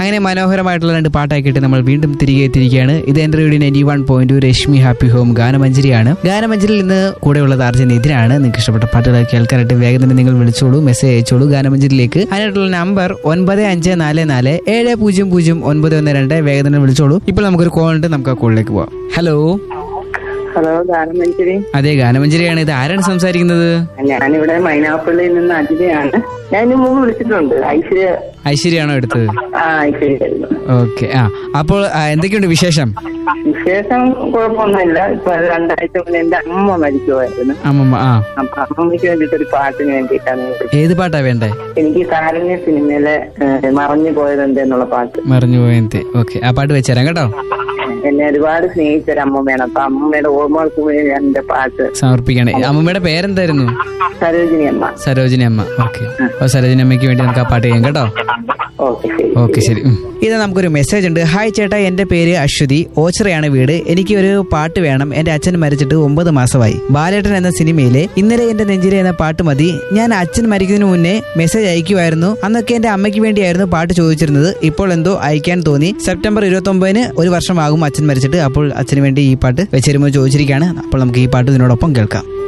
അങ്ങനെ മനോഹരമായിട്ടുള്ള രണ്ട് പാട്ടാക്കിയിട്ട് നമ്മൾ വീണ്ടും തിരികെ എത്തിയിരിക്കുകയാണ് ഇത് എന്റെ radio ninety one point Rashmi Happy Home ഗാനമഞ്ജരിയാണ് ഗാനമഞ്ജരിയിൽ ഇന്ന് കൂടെയുള്ളത് അർജൻ എതിരാണ് നിങ്ങൾക്ക് ഇഷ്ടപ്പെട്ട പാട്ടുകൾ കേൾക്കാനായിട്ട് വേഗം തന്നെ നിങ്ങൾ വിളിച്ചോളൂ മെസ്സേജ് അയച്ചോളൂ ഗാനമഞ്ജരിയിലേക്ക് അതിനായിട്ടുള്ള നമ്പർ ഒൻപത് അഞ്ച് നാല് നാല് ഏഴ് പൂജ്യം പൂജ്യം ഒൻപത് ഒന്ന് രണ്ട് വേഗം തന്നെ വിളിച്ചോളൂ ഇപ്പോൾ നമുക്കൊരു കോൾ ഉണ്ട് നമുക്ക് ആ കോളിലേക്ക് പോവാം ഹലോ ഹലോ ഗാനമഞ്ചേരി അതെ ഗാനമഞ്ജരിയാണ് ഇത് ആരാണ് സംസാരിക്കുന്നത് ഞാനിവിടെ മൈനാപ്പള്ളിയിൽ നിന്ന് അജിതയാണ് ഞാൻ ഇതിന് മുമ്പ് വിളിച്ചിട്ടുണ്ട് ഐശ്വര്യ ഐശ്വര്യാണോ എടുത്തത് ആ ഐശ്വര്യായിരുന്നു ഓക്കെ ആ അപ്പോൾ ആ, എന്തൊക്കെയുണ്ട് വിശേഷം വിശേഷം കുഴപ്പമൊന്നുമില്ല ഇപ്പൊ രണ്ടാഴ്ച മുന്നേ എന്റെ അമ്മ മരിക്കുമായിരുന്നു അമ്മമ്മ ആ അപ്പൊ അമ്മമ്മയ്ക്ക് വേണ്ടിയിട്ട് ഒരു പാട്ടിന് വേണ്ടിയിട്ടാണ് ഞാൻ വിളിച്ചത്. ഏത് പാട്ടാ വേണ്ടേ എനിക്ക് കാരുണ്യ സിനിമയിലെ ഏഹ്, മറഞ്ഞു പോയത് എന്തെന്നുള്ള പാട്ട് മറിഞ്ഞു പോയത് ഓക്കെ ആ പാട്ട് വെച്ചുതരാം കേട്ടോ എന്നെ ഒരുപാട് സ്നേഹിച്ച ഒരു അമ്മമ്മയാണ് അപ്പൊ അമ്മമ്മയുടെ ഓർമ്മകൾക്ക് വേണ്ടി ഞാൻ എന്റെ പാട്ട് സമർപ്പിക്കണേ അമ്മമ്മയുടെ പേരെന്തായിരുന്നു സരോജിനി അമ്മ സരോജിനി അമ്മ ഓക്കെ അപ്പൊ സരോജിനി അമ്മയ്ക്ക് വേണ്ടി നമുക്ക് ആ പാട്ട് ചെയ്യാം കേട്ടോ ഓക്കെ ശരി ഓക്കെ ശരി ഉം. ഇത് നമുക്കൊരു മെസ്സേജ് ഉണ്ട് ഹായ് ചേട്ടാ എന്റെ പേര് അശ്വതി ഓച്ചിറയാണ് വീട് എനിക്ക് ഒരു പാട്ട് വേണം എന്റെ അച്ഛൻ മരിച്ചിട്ട് ഒമ്പത് മാസമായി ബാലേട്ടൻ എന്ന സിനിമയിലെ ഇന്നലെ എന്റെ നെഞ്ചിലെ എന്ന പാട്ട് മതി ഞാൻ അച്ഛൻ മരിക്കുന്നതിന് മുന്നേ മെസ്സേജ് അയക്കുമായിരുന്നു അന്നൊക്കെ എന്റെ അമ്മയ്ക്ക് വേണ്ടിയായിരുന്നു പാട്ട് ചോദിച്ചിരുന്നത് ഇപ്പോൾ എന്തോ അയക്കാൻ തോന്നി സെപ്റ്റംബർ ഇരുപത്തി ഒമ്പതിന് ഒരു വർഷമാകും അച്ഛൻ മരിച്ചിട്ട് അപ്പോൾ അച്ഛന് വേണ്ടി ഈ പാട്ട് വെച്ചിരുമ്പോൾ ചോദിച്ചിരിക്കുകയാണ് അപ്പോൾ നമുക്ക് ഈ പാട്ട് ഇതിനോടൊപ്പം കേൾക്കാം